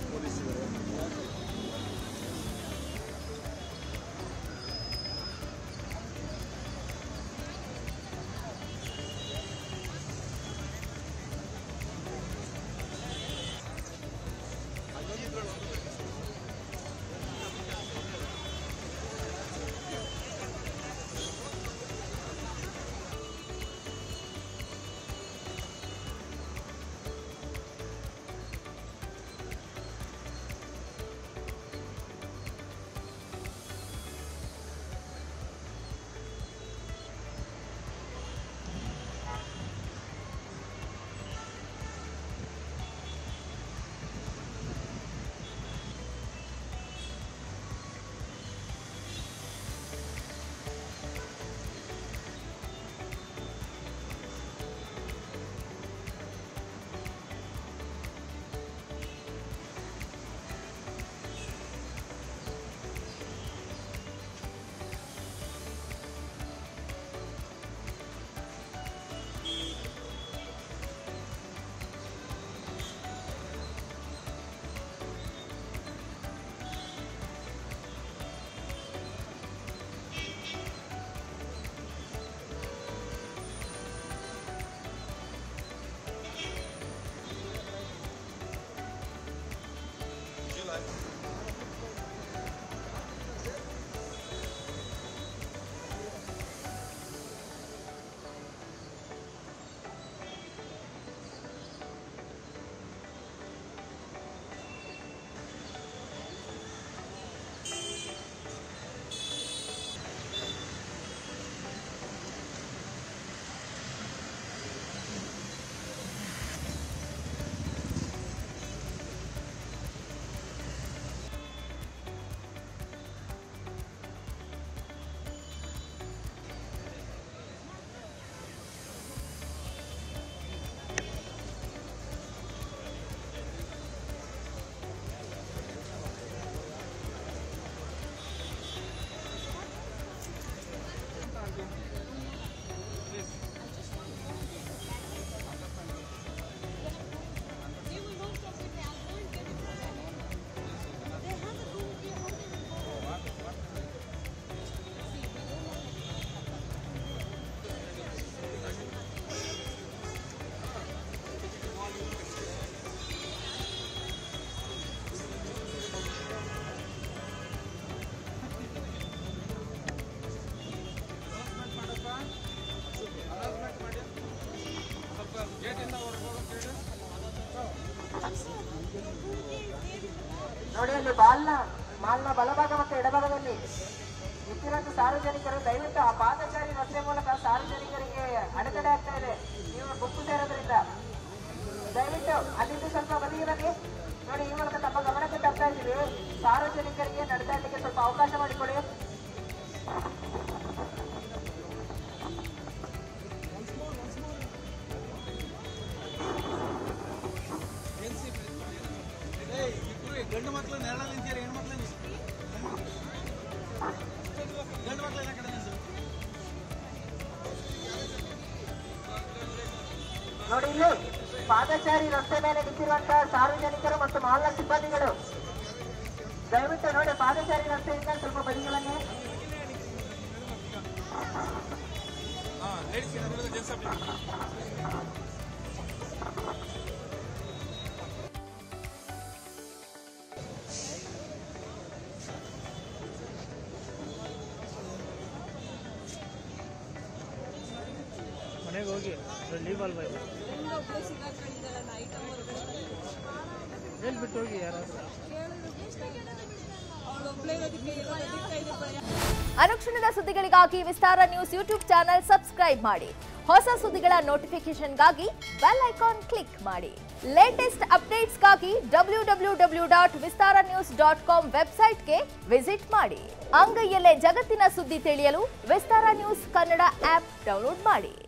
ಪೊಲೀಸರು ನೋಡಿ ಅಲ್ಲಿ ಬಾಲ್ನ ಮಾಲ್ನ ಬಲಭಾಗ ಮತ್ತು ಎಡಭಾಗದಲ್ಲಿ ನಿಂತಿರುವಂತ ಸಾರ್ವಜನಿಕರು ದಯವಿಟ್ಟು ಆ ಪಾದಚಾರಿ ರಸ್ತೆ ಮೂಲಕ ಸಾರ್ವಜನಿಕರಿಗೆ ಅಡೆತಡೆ ಆಗ್ತಾ ಇದೆ ನೀವು ಗುಂಪು ಸೇರೋದ್ರಿಂದ ದಯವಿಟ್ಟು ಅಲ್ಲಿಂದ ಸ್ವಲ್ಪ ಬದಿಗೆ ಬನ್ನಿ ನೋಡಿ ಈ ಮೂಲಕ ತಮ್ಮ ಗಮನಕ್ಕೆ ತರ್ತಾ ಇದ್ದೀವಿ ಸಾರ್ವಜನಿಕರಿಗೆ ನಡೆದಾಡಲಿಕ್ಕೆ ಸ್ವಲ್ಪ ಅವಕಾಶ ಮಾಡಿಕೊಡಿ ಗಂಡು ಮಕ್ಕಳು ನೆರಳ ನಿಂತೀರಿ ಹೆಣ್ಮಕ್ಳು ಗಂಡು ಮಕ್ಕಳು ಎಲ್ಲ ಕಡೆ ನಿಂತು ನೋಡಿ ಇಲ್ಲಿ ಪಾದಚಾರಿ ರಸ್ತೆ ಮೇಲೆ ನಿಂತಿರುವಂತಹ ಸಾರ್ವಜನಿಕರು ಮತ್ತು ಮಾಲ್ನ ಸಿಬ್ಬಂದಿಗಳು ದಯವಿಟ್ಟು ನೋಡಿ ಪಾದಚಾರಿ ರಸ್ತೆಯಿಂದ ಸ್ವಲ್ಪ ಬದಿಗೆ ಬನ್ನಿ ಹಾಂ ಲೇಡೀಸ್ ಜೆಂಟ್ಸ್ ಮನೆಗೆ ಹೋಗಿ ಲೀವ್ ಅಲ್ವಾ ಇದು ಇನ್ನೊಬ್ಳು ಸಿಗಾಕೊಂಡಿದ್ದಾಳೆ ನೈಟ್ ಹೊರಗಡೆ ಹೇಳ್ಬಿಟ್ಟು ಹೋಗಿ ಯಾರಾದ್ರೂ ಅವಳೊಬ್ಳೆ ಅದಕ್ಕೆ ಇರೋದಕ್ಕೆ ಇದು ಭಯ ಅನುಕ್ಷಣದ ಸುದ್ದಿಗಳಿಗಾಗಿ Vistara news YouTube channel subscribe ಮಾಡಿ ಹೊಸ ಸುದ್ದಿಗಳ ನೋಟಿಫಿಕೇಶನ್ಗಾಗಿ ಬೆಲ್ ಐಕಾನ್ ಕ್ಲಿಕ್ ಮಾಡಿ ಲೇಟೆಸ್ಟ್ ಅಪ್ಡೇಟ್ಸ್ಗಾಗಿ W W W dot Vistara news dot com ವೆಬ್ಸೈಟ್ಗೆ ವಿಸಿಟ್ ಮಾಡಿ ಅಂಗೈಯಲ್ಲೇ ಜಗತ್ತಿನ ಸುದ್ದಿ ತಿಳಿಯಲು Vistara news Kannada app download ಮಾಡಿ